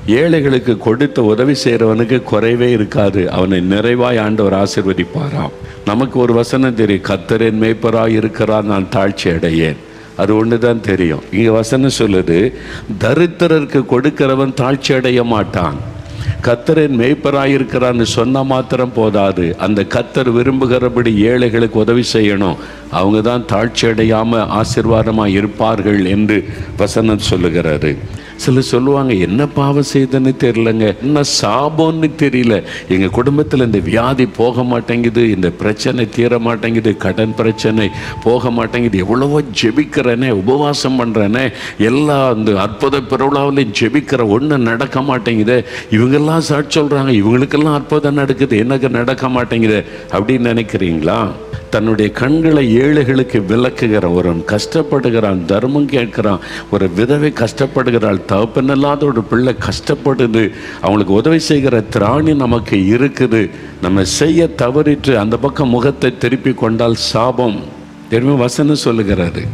ஏழைகளுக்கு கொடுத்த உதவி செய்கிறவனுக்கு குறைவே இருக்காது அவனை நிறைவாய் ஆண்டவர் ஆசீர்வதிப்பாராம் நமக்கு ஒரு வசனம் தெரியும் கத்தரின் மேய்ப்பராய் இருக்கிறார் நான் தாழ்ச்சி அடையேன் அது ஒன்று தான் தெரியும் இங்கே வசனம் சொல்லுது தரித்திரருக்கு கொடுக்கிறவன் தாழ்ச்சி அடைய மாட்டான் கத்தரின் மேய்ப்பராயிருக்கிறான்னு சொன்னா மாத்திரம் போதாது அந்த கத்தர் விரும்புகிறபடி ஏழைகளுக்கு உதவி செய்யணும் அவங்க தான் தாழ்ச்சி அடையாம ஆசீர்வாதமா இருப்பார்கள் என்று வசனம் சொல்லுகிறாரு சிலர் சொல்லுவாங்க என்ன பாவம் செய்தன்னு தெரியலங்க என்ன சாபம்னு தெரியல எங்க குடும்பத்தில் இந்த வியாதி போக மாட்டேங்குது இந்த பிரச்சனை தீர மாட்டேங்குது கடன் பிரச்சனை போக மாட்டேங்குது எவ்வளவோ ஜெபிக்கிறேனே உபவாசம் பண்றேனே எல்லா அந்த அற்புத பிறவுலாவிலையும் ஜெபிக்கிற ஒண்ணு நடக்க மாட்டேங்குது இவங்கெல்லாம் சாட்சி சொல்றாங்க இவங்களுக்கெல்லாம் அற்புதம் நடக்குது எனக்கு நடக்க மாட்டேங்குது அப்படின்னு நினைக்கிறீங்களா தன்னுடைய கண்களை ஏழைகளுக்கு விளக்குகிற ஒருவன் கஷ்டப்படுகிறான் தர்மம் கேட்கிறான் ஒரு விதவை கஷ்டப்படுகிறாள் தகப்பனில்லாத ஒரு பிள்ளை கஷ்டப்படுது அவங்களுக்கு உதவி செய்கிற திராணி நமக்கு இருக்குது நம்ம செய்ய தவறிட்டு அந்த பக்கம் முகத்தை திருப்பி கொண்டால் சாபம் திரும்ப வசனம் சொல்லுகிறாரு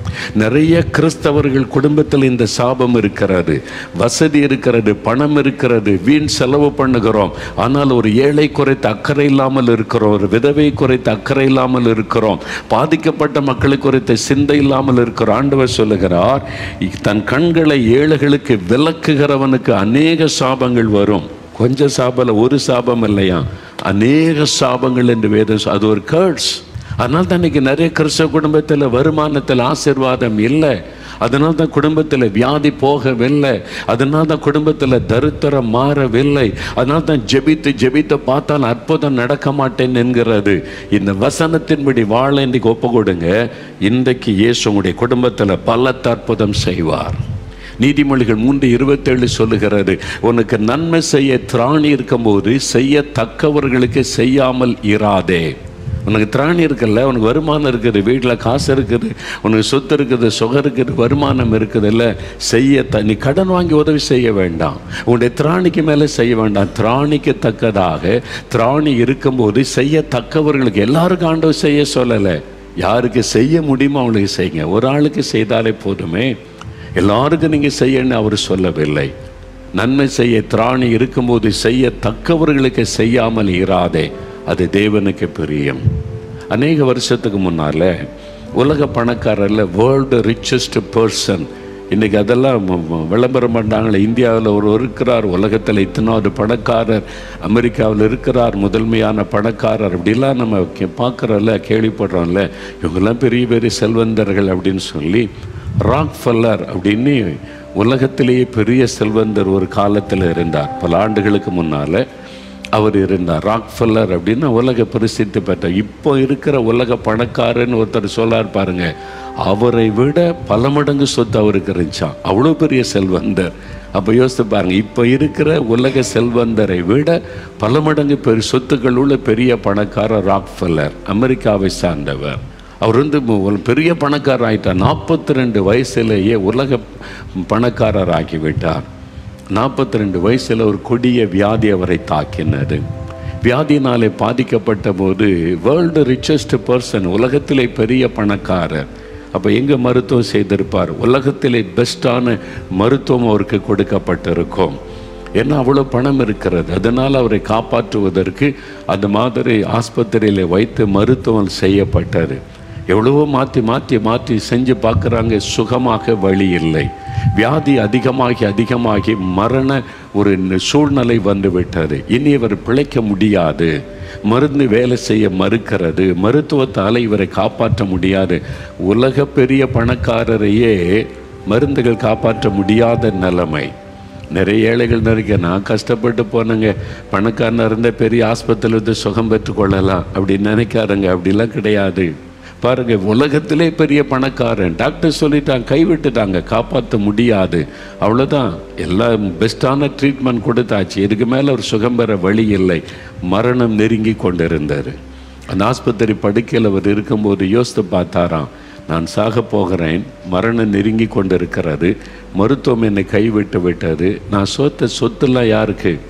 நிறைய கிறிஸ்தவர்கள் குடும்பத்தில் இந்த சாபம் இருக்கிறது வசதி இருக்கிறது பணம் இருக்கிறது வீண் செலவு பண்ணுகிறோம் ஆனால் ஒரு ஏழை குறைத்து அக்கறை இல்லாமல் இருக்கிறோம் ஒரு விதவை குறைத்து அக்கறை இல்லாமல் இருக்கிறோம் பாதிக்கப்பட்ட மக்களை குறைத்த சிந்தை இல்லாமல் இருக்கிறோம் ஆண்டவர் சொல்லுகிறார் தன் கண்களை ஏழைகளுக்கு விளக்குகிறவனுக்கு அநேக சாபங்கள் வரும் கொஞ்சம் சாபம் ஒரு சாபம் இல்லையா அநேக சாபங்கள் என்று வேதம் சொ- அது ஒரு கேர்ட்ஸ் அதனால தான் இன்னைக்கு நிறைய கிறிஸ்தவ குடும்பத்தில் வருமானத்தில் ஆசீர்வாதம் இல்லை அதனால தான் குடும்பத்தில் வியாதி போகவில்லை அதனால தான் குடும்பத்தில் தரித்திரம் மாறவில்லை அதனால தான் ஜெபித்து ஜெபித்து பார்த்தால் அற்புதம் நடக்க மாட்டேன் என்கிறது இந்த வசனத்தின்படி வாழ இன்றைக்கு ஒப்பு கொடுங்க இன்றைக்கு இயேசு உங்களுடைய குடும்பத்தில் பலத்த அற்புதம் செய்வார் நீதிமொழிகள் மூன்று இருபத்தேழு சொல்லுகிறது உனக்கு நன்மை செய்ய திராணி இருக்கும்போது செய்ய தக்கவர்களுக்கு செய்யாமல் இராதே உனக்கு திராணி இருக்குல்ல உனக்கு வருமானம் இருக்குது வீட்டில் காசு இருக்குது உனக்கு சொத்து இருக்குது சுகம் இருக்குது வருமானம் இருக்குது இல்லை செய்ய த நீ கடன் வாங்கி உதவி செய்ய வேண்டாம் உன்னுடைய திராணிக்கு மேலே செய்ய வேண்டாம் திராணிக்கு தக்கதாக திராணி இருக்கும்போது செய்ய தக்கவர்களுக்கு எல்லாருக்கும் ஆண்டவர் செய்ய சொல்லலை யாருக்கு செய்ய முடியுமோ அவங்களுக்கு செய்யுங்க ஒரு ஆளுக்கு செய்தாலே போதுமே எல்லாருக்கும் நீங்கள் செய்யணும்னு அவர் சொல்லவில்லை நன்மை செய்ய திராணி இருக்கும்போது செய்ய தக்கவர்களுக்கு செய்யாமல் இராதே அது தேவனுக்கு பிரியம் அநேக வருஷத்துக்கு முன்னால உலக பணக்காரர்ல வேர்ல்டு ரிச்சஸ்ட் பர்சன் இன்னைக்கு அதெல்லாம் ம- ம- விளம்பரம் பண்ணாங்களே இந்தியாவில் ஒரு இருக்கிறார் உலகத்தில் இத்தனாவது பணக்காரர் அமெரிக்காவில் இருக்கிறார் முதன்மையான பணக்காரர் அப்படிலாம் நம்ம கே- பார்க்கறோம்ல கேள்விப்படுறோம்ல இவங்கெல்லாம் பெரிய பெரிய செல்வந்தர்கள் அப்படின்னு சொல்லி ராக் ஃபல்லர் அப்படின்னு உலகத்திலேயே பெரிய செல்வந்தர் ஒரு காலத்தில் இருந்தார் பல ஆண்டுகளுக்கு முன்னால் அவர் இருந்தார் ராக்ஃபெல்லர் அப்படின்னு உலக பிரசித்தி பெற்ற இப்போ இருக்கிற உலக பணக்காரன்னு ஒருத்தர் சொல்லார் பாருங்க அவரை விட பல மடங்கு சொத்து அவருக்கு இருந்துச்சான் அவ்வளோ பெரிய செல்வந்தர் அப்போ யோசித்து பாருங்க இப்போ இருக்கிற உலக செல்வந்தரை விட பல மடங்கு பெரிய சொத்துக்கள் உள்ள பெரிய பணக்காரர் ராக்ஃபெல்லர் அமெரிக்காவை சார்ந்தவர் அவர் வந்து மு- ஒரு பெரிய பணக்காரர் ஆயிட்டார் நாற்பத்தி ரெண்டு வயசுலேயே உலக பணக்காரர் ஆகிவிட்டார் நாற்பத்தி ரெண்டு வயசில் ஒரு கொடிய வியாதி அவரை தாக்கினது வியாதினாலே பாதிக்கப்பட்ட போது வேர்ல்டு ரிச்சஸ்ட் பர்சன் உலகத்திலே பெரிய பணக்காரர் அப்போ எங்கே மருத்துவம் செய்திருப்பார் உலகத்திலே பெஸ்ட்டான மருத்துவம் அவருக்கு கொடுக்கப்பட்டிருக்கும் ஏன்னா அவ்வளோ பணம் இருக்கிறது அதனால் அவரை காப்பாற்றுவதற்கு அந்த மாதிரி ஆஸ்பத்திரியில் வைத்து மருத்துவம் செய்யப்பட்டது எவ்வளவோ மாற்றி மாற்றி மாற்றி செஞ்சு பார்க்குறாங்க சுகமாக வழி இல்லை வியாதி அதிகமாகி அதிகமாகி மரண ஒரு சூழ்நிலை வந்து விட்டது இனி இவர் பிழைக்க முடியாது மருந்து வேலை செய்ய மறுக்கிறது மருத்துவத்தால் இவரை காப்பாற்ற முடியாது உலக பெரிய பணக்காரரையே மருந்துகள் காப்பாற்ற முடியாத நிலைமை நிறைய ஏழைகள் நிறைய நான் கஷ்டப்பட்டு போனேங்க பணக்காரனாக இருந்த பெரிய ஆஸ்பத்திரியில் இருந்து சுகம் பெற்றுக்கொள்ளலாம் அப்படின்னு நினைக்காருங்க அப்படிலாம் கிடையாது பாருங்க உலகத்திலே பெரிய பணக்காரன் டாக்டர் சொல்லிட்டாங்க கைவிட்டுட்டாங்க காப்பாற்ற முடியாது அவ்வளோதான் எல்லாம் பெஸ்ட்டான ட்ரீட்மெண்ட் கொடுத்தாச்சு இதுக்கு மேலே ஒரு சுகம் பெற வழி இல்லை மரணம் நெருங்கி கொண்டிருந்தார் அந்த ஆஸ்பத்திரி படுக்கையில் அவர் இருக்கும்போது யோசித்து பார்த்தாராம் நான் சாக போகிறேன் மரணம் நெருங்கி கொண்டிருக்கிறது மருத்துவம் என்னை கைவிட்டு விட்டது நான் சொத்த சொத்துலாம் யாருக்கு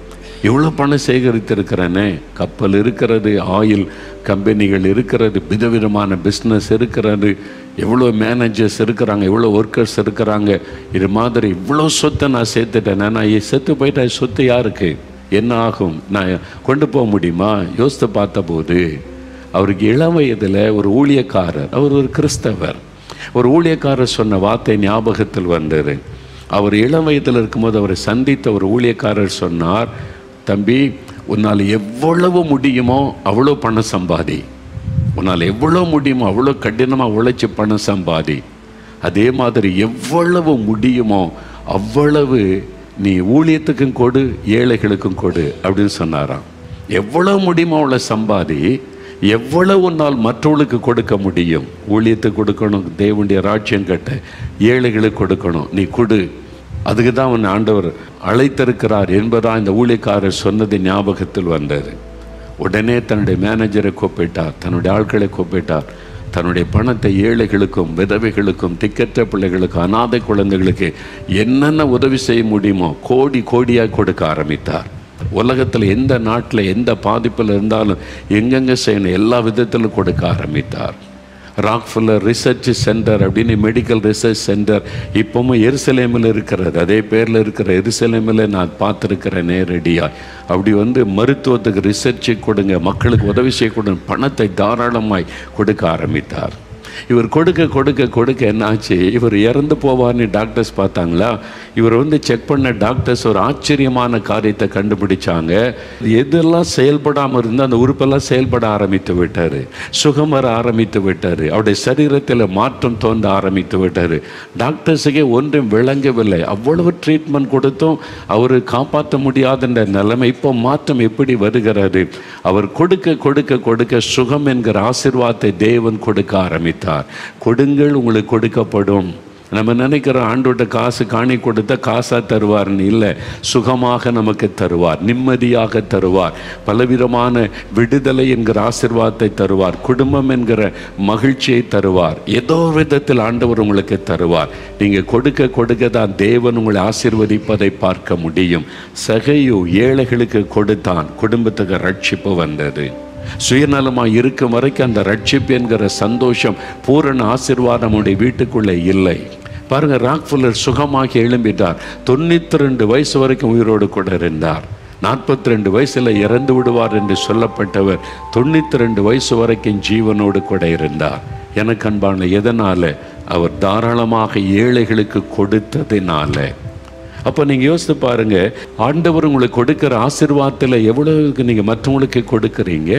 இவ்வளோ பணம் சேகரித்திருக்கிறேனே கப்பல் இருக்கிறது ஆயில் கம்பெனிகள் இருக்கிறது விதவிதமான பிஸ்னஸ் இருக்கிறது எவ்வளோ மேனேஜர்ஸ் இருக்கிறாங்க எவ்வளோ ஒர்க்கர்ஸ் இருக்கிறாங்க இது மாதிரி இவ்வளோ சொத்தை நான் சேர்த்துட்டேன் நான் செத்து போயிட்டா சொத்து யாருக்கு என்ன ஆகும் நான் கொண்டு போக முடியுமா யோசித்து பார்த்தபோது அவருக்கு இளம் வயதில் ஒரு ஊழியக்காரர் அவர் ஒரு கிறிஸ்தவர் ஒரு ஊழியக்காரர் சொன்ன வார்த்தை ஞாபகத்தில் வந்தது அவர் இளம் வயதில் இருக்கும்போது அவரை சந்தித்த ஒரு ஊழியக்காரர் சொன்னார் தம்பி உன்னால் எவ்வளவு முடியுமோ அவ்வளோ பணம் சம்பாதி உன்னால் எவ்வளோ முடியுமோ அவ்வளோ கடினமாக உழைச்சி பணம் சம்பாதி அதே மாதிரி எவ்வளவு முடியுமோ அவ்வளவு நீ ஊழியத்துக்கும் கொடு ஏழைகளுக்கும் கொடு அப்படின்னு சொன்னாராம் எவ்வளவு முடியுமோ அவ்வளோ சம்பாதி எவ்வளவு நாள் மற்றவர்களுக்கு கொடுக்க முடியும் ஊழியத்துக்கு கொடுக்கணும் தேவனுடைய ராஜ்யம் கட்ட ஏழைகளுக்கு கொடுக்கணும் நீ கொடு அதுக்கு தான் அவன் ஆண்டவர் அழைத்திருக்கிறார் என்பதா இந்த ஊழியக்காரர் சொன்னது ஞாபகத்தில் வந்தது உடனே தன்னுடைய மேனேஜரை கூப்பிட்டார் தன்னுடைய ஆட்களை கூப்பிட்டார் தன்னுடைய பணத்தை ஏழைகளுக்கும் விதவைகளுக்கும் திக்கற்ற பிள்ளைகளுக்கும் அனாதை குழந்தைகளுக்கு என்னென்ன உதவி செய்ய முடியுமோ கோடி கோடியாக கொடுக்க ஆரம்பித்தார் உலகத்தில் எந்த நாட்டில் எந்த பாதிப்பில் இருந்தாலும் எங்கெங்கே செய்யணும் எல்லா விதத்திலும் கொடுக்க ஆரம்பித்தார் ராக்ஃபுல்லர் ரிசர்ச் சென்டர் அப்படின்னு மெடிக்கல் ரிசர்ச் சென்டர் இப்போவும் எருசலேமில் இருக்கிறது அதே பேரில் இருக்கிற எருசலேமில் நான் பார்த்துருக்கிறேன் நேரடியாக அப்படி வந்து மருத்துவத்துக்கு ரிசர்ச்சு கொடுங்க மக்களுக்கு உதவி செய்ய கொடுங்க பணத்தை தாராளமாய் கொடுக்க ஆரம்பித்தார் இவர் கொடுக்க கொடுக்க கொடுக்க என்னாச்சு இவர் இறந்து போவார்னு டாக்டர்ஸ் பார்த்தாங்களா இவர் வந்து செக் பண்ண டாக்டர்ஸ் ஒரு ஆச்சரியமான காரியத்தை கண்டுபிடிச்சாங்க எதெல்லாம் செயல்படாமல் இருந்தால் அந்த உறுப்பெல்லாம் செயல்பட ஆரம்பித்து விட்டார் சுகம் வர ஆரம்பித்து விட்டார் அவருடைய சரீரத்தில் மாற்றம் தோன்ற ஆரம்பித்து விட்டார் டாக்டர்ஸுக்கே ஒன்றும் விளங்கவில்லை அவ்வளவு ட்ரீட்மெண்ட் கொடுத்தும் அவர் காப்பாற்ற முடியாதுன்ற நிலைமை இப்போ மாற்றம் எப்படி வருகிறது அவர் கொடுக்க கொடுக்க கொடுக்க சுகம் என்கிற ஆசிர்வாதத்தை தேவன் கொடுக்க ஆரம்பித்தார் கொடுங்கள் உங்களுக்கு கொடுக்கப்படும் நம்ம நினைக்கிறோம் ஆண்டோட்ட காசு காணி கொடுத்தா காசாக தருவார்னு இல்லை சுகமாக நமக்கு தருவார் நிம்மதியாக தருவார் பலவிதமான விடுதலை என்கிற ஆசிர்வாதத்தை தருவார் குடும்பம் என்கிற மகிழ்ச்சியை தருவார் ஏதோ விதத்தில் ஆண்டவர் உங்களுக்கு தருவார் நீங்கள் கொடுக்க கொடுக்க தான் தேவன் உங்களை ஆசிர்வதிப்பதை பார்க்க முடியும் சகையு ஏழைகளுக்கு கொடுத்தான் குடும்பத்துக்கு ரட்சிப்பு வந்தது சுயநலமாக இருக்கும் வரைக்கும் அந்த ரட்சிப்பு என்கிற சந்தோஷம் பூரண ஆசிர்வாதம் உடைய வீட்டுக்குள்ளே இல்லை பாருங்க ராக்ஃபுல்லர் சுகமாகி எழும்பிட்டார் தொண்ணூற்றி ரெண்டு வயசு வரைக்கும் உயிரோடு கூட இருந்தார் நாற்பத்தி ரெண்டு வயசில் இறந்து விடுவார் என்று சொல்லப்பட்டவர் தொண்ணூற்றி ரெண்டு வயசு வரைக்கும் ஜீவனோடு கூட இருந்தார் எனக்கு அன்பான எதனால் அவர் தாராளமாக ஏழைகளுக்கு கொடுத்ததினால அப்போ நீங்கள் யோசித்து பாருங்க ஆண்டவர் உங்களுக்கு கொடுக்குற ஆசிர்வாதத்தில் எவ்வளவுக்கு நீங்கள் மற்றவங்களுக்கு கொடுக்குறீங்க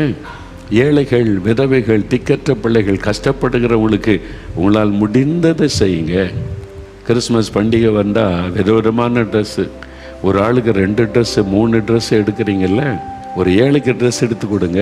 ஏழைகள் விதவைகள் திக்கற்ற பிள்ளைகள் கஷ்டப்படுகிறவங்களுக்கு உங்களால் முடிந்ததை செய்யுங்க கிறிஸ்மஸ் பண்டிகை வந்தால் விதவிதமான ட்ரெஸ்ஸு ஒரு ஆளுக்கு ரெண்டு ட்ரெஸ்ஸு மூணு ட்ரெஸ் எடுக்கிறீங்கல்ல ஒரு ஏழைக்கு ட்ரெஸ் எடுத்து கொடுங்க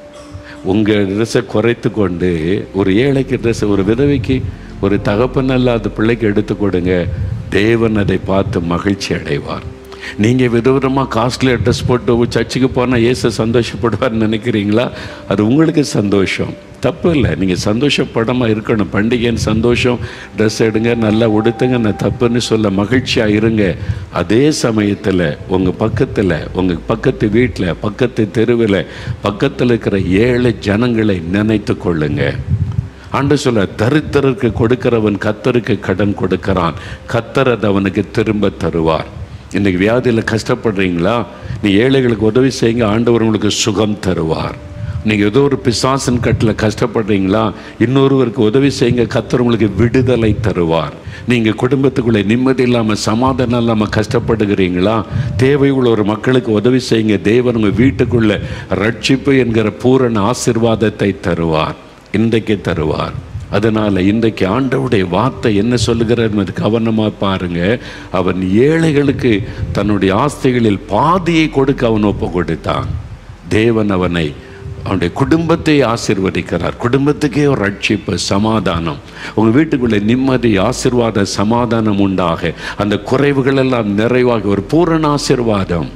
உங்கள் ட்ரெஸ்ஸை குறைத்து கொண்டு ஒரு ஏழைக்கு ட்ரெஸ் ஒரு விதவைக்கு ஒரு தகப்பன் அல்லாத பிள்ளைக்கு எடுத்து கொடுங்க தேவன் அதை பார்த்து மகிழ்ச்சி அடைவார் நீங்கள் விதவிதமாக காஸ்ட்லி ட்ரெஸ் போட்டு சர்ச்சுக்கு போனால் ஏசு சந்தோஷப்படுவார்னு நினைக்கிறீங்களா அது உங்களுக்கு சந்தோஷம் தப்பு இல்லை நீங்கள் சந்தோஷப்படாமல் இருக்கணும் பண்டிகைன்னு சந்தோஷம் ட்ரெஸ் எடுங்க நல்லா உடுத்துங்க நான் தப்புன்னு சொல்ல மகிழ்ச்சியாக இருங்க அதே சமயத்தில் உங்கள் பக்கத்தில் உங்கள் பக்கத்து வீட்டில் பக்கத்து தெருவில் பக்கத்தில் இருக்கிற ஏழை ஜனங்களை நினைத்து கொள்ளுங்கள் ஆண்டு சொல்ல தரித்திரருக்கு கொடுக்கிறவன் கத்தருக்கு கடன் கொடுக்கிறான் கத்தர் அதை அவனுக்கு திரும்ப தருவார் இன்னைக்கு வியாதியில் கஷ்டப்படுறீங்களா நீ ஏழைகளுக்கு உதவி செய்யுங்க ஆண்டவர் உங்களுக்கு சுகம் தருவார் நீங்கள் ஏதோ ஒரு பிசாசன் கட்டில் கஷ்டப்படுறீங்களா இன்னொருவருக்கு உதவி செய்யுங்க கத்தர் உங்களுக்கு விடுதலை தருவார் நீங்கள் குடும்பத்துக்குள்ளே நிம்மதி இல்லாமல் சமாதானம் இல்லாமல் கஷ்டப்படுகிறீங்களா தேவை உள்ள ஒரு மக்களுக்கு உதவி செய்யுங்க தேவன் உங்கள் வீட்டுக்குள்ளே ரட்சிப்பு என்கிற பூரண ஆசிர்வாதத்தை தருவார் இன்றைக்கு தருவார் அதனால் இன்றைக்கு ஆண்டவுடைய வார்த்தை என்ன சொல்லுகிறார் என்பது கவனமாக பாருங்க அவன் ஏழைகளுக்கு தன்னுடைய ஆஸ்திகளில் பாதியை கொடுக்க அவன் ஒப்பு கொடுத்தான் தேவன் அவனை அவனுடைய குடும்பத்தை ஆசிர்வதிக்கிறார் குடும்பத்துக்கே ஒரு ரட்சிப்பு சமாதானம் உங்கள் வீட்டுக்குள்ளே நிம்மதி ஆசிர்வாத சமாதானம் உண்டாக அந்த குறைவுகள் எல்லாம் நிறைவாக ஒரு பூரண ஆசிர்வாதம்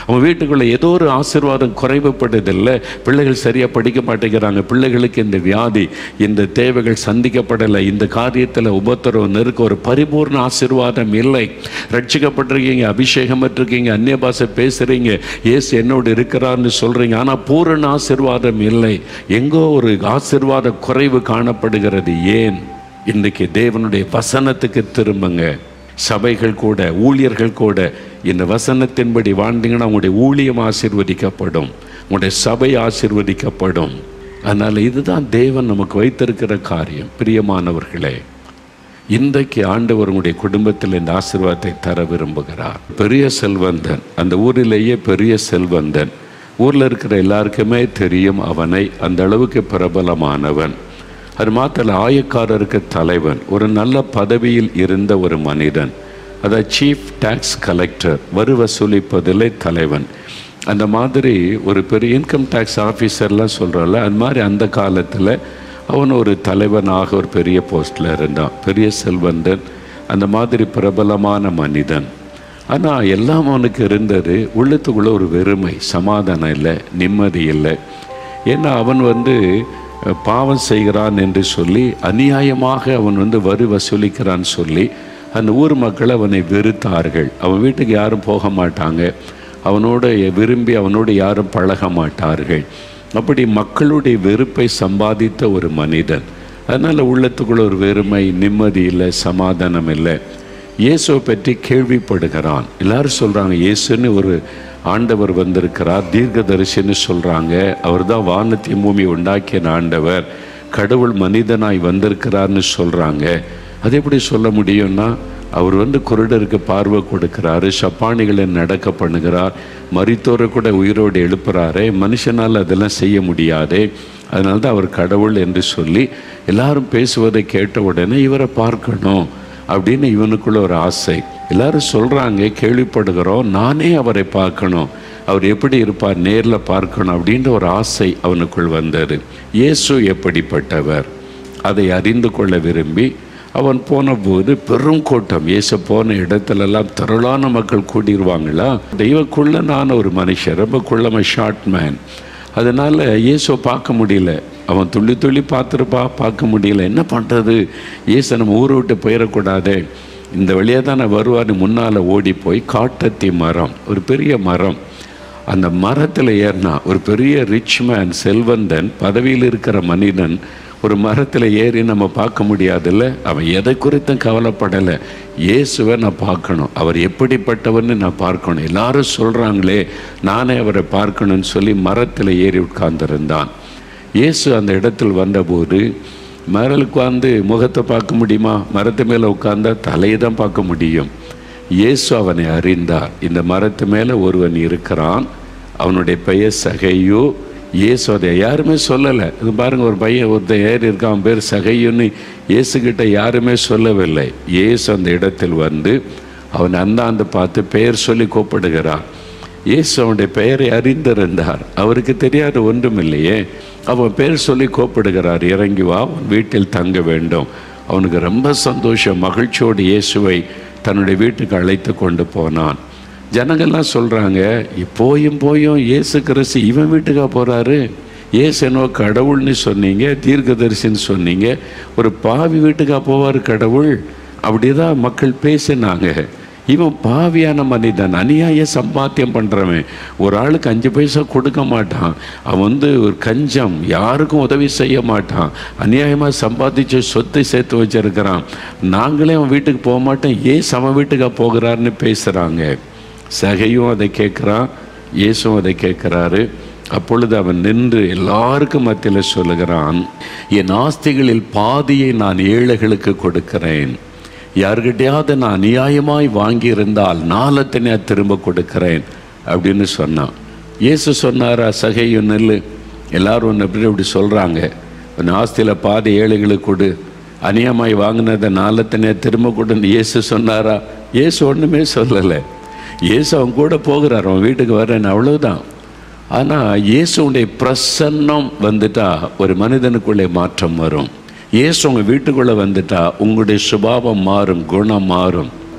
அவன் வீட்டுக்குள்ள ஏதோ ஒரு ஆசீர்வாதம் குறைவுப்படுதில்லை பிள்ளைகள் சரியா படிக்க மாட்டேங்கிறாங்க பிள்ளைகளுக்கு இந்த வியாதி இந்த தேவைகள் சந்திக்கப்படலை இந்த காரியத்தில் உபத்திரவு நெருக்க ஒரு பரிபூர்ண ஆசீர்வாதம் இல்லை ரட்சிக்கப்பட்டிருக்கீங்க அபிஷேகம் பெற்றிருக்கீங்க அந்நிய பாஷை பேசுறீங்க இயேசு என்னோடு இருக்கிறார்னு சொல்றீங்க ஆனா பூரண ஆசீர்வாதம் இல்லை எங்கோ ஒரு ஆசீர்வாத குறைவு காணப்படுகிறது ஏன் இன்றைக்கு தேவனுடைய வசனத்துக்கு திரும்புங்க சபைகள் கூட ஊழியர்கள் கூட இந்த வசனத்தின்படி வாழ்ந்தீங்கன்னா உங்களுடைய ஊழியம் ஆசீர்வதிக்கப்படும் உங்களுடைய சபை ஆசீர்வதிக்கப்படும் அதனால் இதுதான் தேவன் நமக்கு வைத்திருக்கிற காரியம் பிரியமானவர்களே இன்றைக்கு ஆண்டவர் உங்களுடைய குடும்பத்தில் இந்த ஆசீர்வாதத்தை தர விரும்புகிறார் பெரிய செல்வந்தன் அந்த ஊரிலேயே பெரிய செல்வந்தன் ஊரில் இருக்கிற எல்லாருக்குமே தெரியும் அவனை அந்த அளவுக்கு பிரபலமானவன் அது மாத்திர ஆயக்காரருக்கு தலைவன் ஒரு நல்ல பதவியில் இருந்த ஒரு மனிதன் அதாவது சீஃப் டேக்ஸ் கலெக்டர் வரி வசூலிப்பதிலே தலைவன் அந்த மாதிரி ஒரு பெரிய இன்கம் டேக்ஸ் ஆஃபீஸர்லாம் சொல்கிறோம்ல அது மாதிரி அந்த காலத்தில் அவன் ஒரு தலைவனாக ஒரு பெரிய போஸ்டில் இருந்தான் பெரிய செல்வந்தன் அந்த மாதிரி பிரபலமான மனிதன் ஆனால் எல்லாம் அவனுக்கு இருந்தது உள்ளத்துக்குள்ள ஒரு வெறுமை சமாதானம் இல்லை நிம்மதி இல்லை ஏன்னா அவன் வந்து அஹ், பாவம் செய்கிறான் என்று சொல்லி அநியாயமாக அவன் வந்து வரி வசூலிக்கிறான்னு சொல்லி அந்த ஊர் மக்கள் அவனை வெறுத்தார்கள் அவன் வீட்டுக்கு யாரும் போக மாட்டாங்க அவனோட விரும்பி அவனோடு யாரும் பழக மாட்டார்கள் அப்படி மக்களுடைய வெறுப்பை சம்பாதித்த ஒரு மனிதன் அதனால் உள்ளத்துக்குள்ள ஒரு வெறுமை நிம்மதி இல்லை சமாதானம் இல்லை இயேசுவை பற்றி கேள்விப்படுகிறான் எல்லாரும் சொல்கிறாங்க இயேசுன்னு ஒரு ஆண்டவர் வந்திருக்கிறார் தீர்க்கதரிசின்னு சொல்கிறாங்க அவர் தான் வானத்தையும் பூமி உண்டாக்கிய ஆண்டவர் கடவுள் மனிதனாய் வந்திருக்கிறார்னு சொல்கிறாங்க அது எப்படி சொல்ல முடியும்னா அவர் வந்து குருடருக்கு பார்வை கொடுக்கிறாரு சப்பானிகளை நடக்க பண்ணுகிறார் மரித்தோரை கூட உயிரோடு எழுப்புறாரே மனுஷனால் அதெல்லாம் செய்ய முடியாதே அதனால தான் அவர் கடவுள் என்று சொல்லி எல்லாரும் பேசுவதை கேட்ட உடனே இவரை பார்க்கணும் அப்படின்னு இவனுக்குள்ள ஒரு ஆசை எல்லாரும் சொல்றாங்க கேள்விப்படுகிறோம் நானே அவரை பார்க்கணும் அவர் எப்படி இருப்பார் நேரில் பார்க்கணும் அப்படின்ற ஒரு ஆசை அவனுக்குள் வந்தது இயேசு எப்படிப்பட்டவர் அதை அறிந்து கொள்ள விரும்பி அவன் போனபோது பெரும் கூட்டம் இயேசு போன இடத்துலலாம் திரளான மக்கள் கூடிடுவாங்களா தெய்வக்குள்ளனான ஒரு மனுஷன் ரொம்ப குள்ளம ஷார்ட் மேன் அதனால் இயேசுவை பார்க்க முடியல அவன் துள்ளி துள்ளி பார்த்துருப்பா பார்க்க முடியல என்ன பண்ணுறது இயேசு நம்ம ஊரை விட்டு போயிடக்கூடாதே இந்த வழியாக தான் நான் வருவார்னு முன்னால் ஓடி போய் காட்டத்தி மரம் ஒரு பெரிய மரம் அந்த மரத்தில் ஏறினா ஒரு பெரிய ரிச் மேன் செல்வந்தன் பதவியில் இருக்கிற மனிதன் ஒரு மரத்தில் ஏறி நம்ம பார்க்க முடியாதுல்ல அவன் எதை குறித்தும் கவலைப்படலை இயேசுவை நான் பார்க்கணும் அவர் எப்படிப்பட்டவர்னு நான் பார்க்கணும் எல்லாரும் சொல்கிறாங்களே நானே அவரை பார்க்கணும்னு சொல்லி மரத்தில் ஏறி உட்கார்ந்திருந்தான் இயேசு அந்த இடத்தில் வந்தபோது மரல் உட்கார்ந்து முகத்தை பார்க்க முடியுமா மரத்து மேலே உட்கார்ந்தா தலையை தான் பார்க்க முடியும் இயேசு அவனை அறிந்தார் இந்த மரத்து மேலே ஒருவன் இருக்கிறான் அவனுடைய பெயர் சகையு இயேசு அதை யாருமே சொல்லலை இது பாருங்க ஒரு பையன் ஒருத்தன் ஏறி இருக்கான் அவன் பேர் சகையுன்னு இயேசுகிட்ட யாருமே சொல்லவில்லை இயேசு அந்த இடத்தில் வந்து அவன் அந்தாந்து பார்த்து பெயர் சொல்லி கூப்பிடுகிறார் இயேசு அவனுடைய பெயரை அறிந்திருந்தார் அவருக்கு தெரியாத ஒன்றுமில்லையே அவன் பேர் சொல்லி கூப்பிடுகிறார் இறங்கி வா உன் வீட்டில் தங்க வேண்டும் அவனுக்கு ரொம்ப சந்தோஷம் மகிழ்ச்சியோடு இயேசுவை தன்னுடைய வீட்டுக்கு அழைத்து கொண்டு போனான் ஜனங்கள்லாம் சொல்கிறாங்க போயும் போயும் இயேசு கிறிஸ்து இவன் வீட்டுக்கா போகிறாரு இயேசு என்னவோ கடவுள்னு சொன்னீங்க தீர்க்கதரிசின்னு சொன்னீங்க ஒரு பாவி வீட்டுக்கா போவார் கடவுள் அப்படிதான் மக்கள் பேசினாங்க இவன் பாவியான மனிதன் அநியாய சம்பாத்தியம் பண்ணுறவன் ஒரு ஆளுக்கு அஞ்சு பைசா கொடுக்க மாட்டான் அவன் வந்து ஒரு கஞ்சம் யாருக்கும் உதவி செய்ய மாட்டான் அநியாயமாக சம்பாதிச்சு சொத்தை சேர்த்து வச்சிருக்கிறான் நாங்களே அவன் வீட்டுக்கு போக மாட்டோம் ஏன் அவன் வீட்டுக்கா போகிறாருன்னு பேசுகிறாங்க சகையும் அதை கேட்குறான் இயேசுவும் அதை கேட்குறாரு அப்பொழுது அவன் நின்று எல்லாருக்கும் மத்தியில் சொல்லுகிறான் என் ஆஸ்திகளில் பாதியை நான் ஏழைகளுக்கு கொடுக்கிறேன் யார்கிட்டயாவது நான் அநியாயமாய் வாங்கியிருந்தால் நாலத்தினை திரும்ப கொடுக்கிறேன் அப்படின்னு சொன்னான் இயேசு சொன்னாரா சகையும் நெல்லு எல்லாரும் ஒன்று எப்படி இப்படி சொல்கிறாங்க உன் ஆஸ்தியில் பாதி ஏழைகளுக்கு கொடு அநியாயமாய் வாங்கினதை நாலத்தினை திரும்ப கொடுன்னு இயேசு சொன்னாரா இயேசு ஒன்றுமே சொல்லலை இயேசு அவன் கூட போகிறார் அவன் வீட்டுக்கு வரேன் அவ்வளவுதான் ஆனால் இயேசுடைய பிரசன்னம் வந்துட்டா ஒரு மனிதனுக்குள்ளே மாற்றம் வரும் இயேசு உங்கள் வீட்டுக்குள்ளே வந்துட்டா உங்களுடைய சுபாவம் மாறும் குணம் மாறும்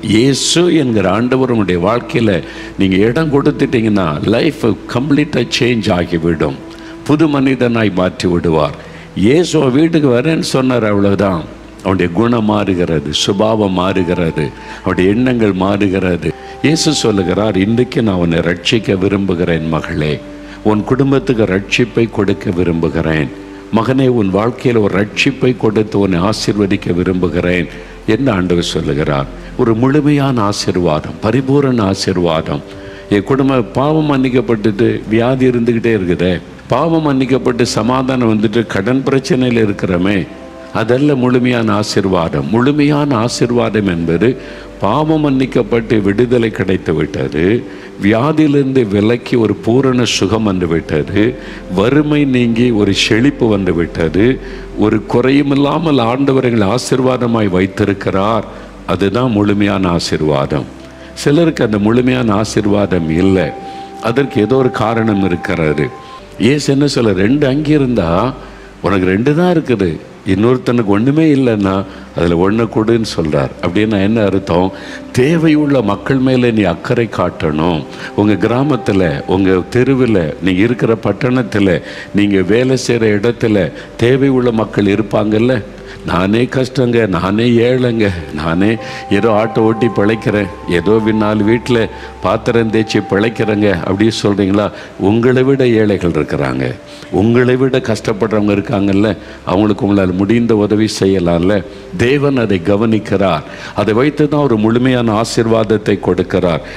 இயேசு என்கிற ஆண்டவர் உங்களுடைய வாழ்க்கையில் நீங்கள் இடம் கொடுத்துட்டீங்கன்னா லைஃப் கம்ப்ளீட்டாக சேஞ்ச் ஆகிவிடும் புது மனிதனாய் மாற்றி விடுவார் இயேசு உன் வீட்டுக்கு வரேன்னு சொன்னார் அவ்வளவுதான் அவனுடைய குணம் மாறுகிறது சுபாவம் மாறுகிறது அவனுடைய எண்ணங்கள் மாறுகிறது இயேசு சொல்லுகிறார் இன்றைக்கு நான் உன்னை ரட்சிக்க விரும்புகிறேன் மகளே உன் குடும்பத்துக்கு ரட்சிப்பை கொடுக்க விரும்புகிறேன் மகனே உன் வாழ்க்கையில் ஒரு ரட்சிப்பை கொடுத்து உன்னை ஆசீர்வதிக்க விரும்புகிறேன் என்று ஆண்டவர் சொல்லுகிறார் ஒரு முழுமையான ஆசீர்வாதம் பரிபூரண ஆசீர்வாதம் என் குடும்ப பாவம் மன்னிக்கப்பட்டுட்டு வியாதி இருந்துக்கிட்டே இருக்குதே பாவம் மன்னிக்கப்பட்டு சமாதானம் வந்துட்டு கடன் பிரச்சனையில் இருக்கிறோமே அதல்ல முழுமையான ஆசிர்வாதம் முழுமையான ஆசிர்வாதம் என்பது பாவம் மன்னிக்கப்பட்டு விடுதலை கிடைத்து விட்டது வியாதியிலிருந்து விலக்கி ஒரு பூரண சுகம் வந்து விட்டது வறுமை நீங்கி ஒரு செழிப்பு வந்து விட்டது ஒரு குறையும் இல்லாமல் ஆண்டவர்கள் ஆசிர்வாதமாய் வைத்திருக்கிறார் அதுதான் முழுமையான ஆசிர்வாதம் சிலருக்கு அந்த முழுமையான ஆசிர்வாதம் இல்லை அதற்கு ஏதோ ஒரு காரணம் இருக்கிறது ஏசு என்ன சொல்ல ரெண்டு அங்கி இருந்தா உனக்கு ரெண்டு தான் இருக்குது இன்னொருத்தனுக்கு ஒன்றுமே இல்லைன்னா அதில் ஒன்று கொடுன்னு சொல்கிறார் அப்படின்னா என்ன அர்த்தம் தேவையுள்ள மக்கள் மேலே நீ அக்கறை காட்டணும் உங்கள் கிராமத்தில் உங்கள் தெருவில் நீங்கள் இருக்கிற பட்டணத்தில் நீங்கள் வேலை செய்கிற இடத்துல தேவையுள்ள மக்கள் இருப்பாங்கல்ல நானே கஷ்டங்க நானே ஏழைங்க நானே ஏதோ ஆட்டோ ஓட்டி பிழைக்கிறேன் ஏதோ நாலு வீட்டில் பாத்திரம் தேய்ச்சி பிழைக்கிறேங்க அப்படின்னு சொல்கிறீங்களா உங்களை விட ஏழைகள் இருக்கிறாங்க உங்களை விட கஷ்டப்படுறவங்க இருக்காங்கல்ல அவங்களுக்கு உங்களால் முடிந்த உதவி செய்யலாம்ல தேவன் அதை கவனிக்கிறார் அதை வைத்து தான் ஒரு முழுமையான ஆசீர்வாதத்தை கொடுக்கிறார்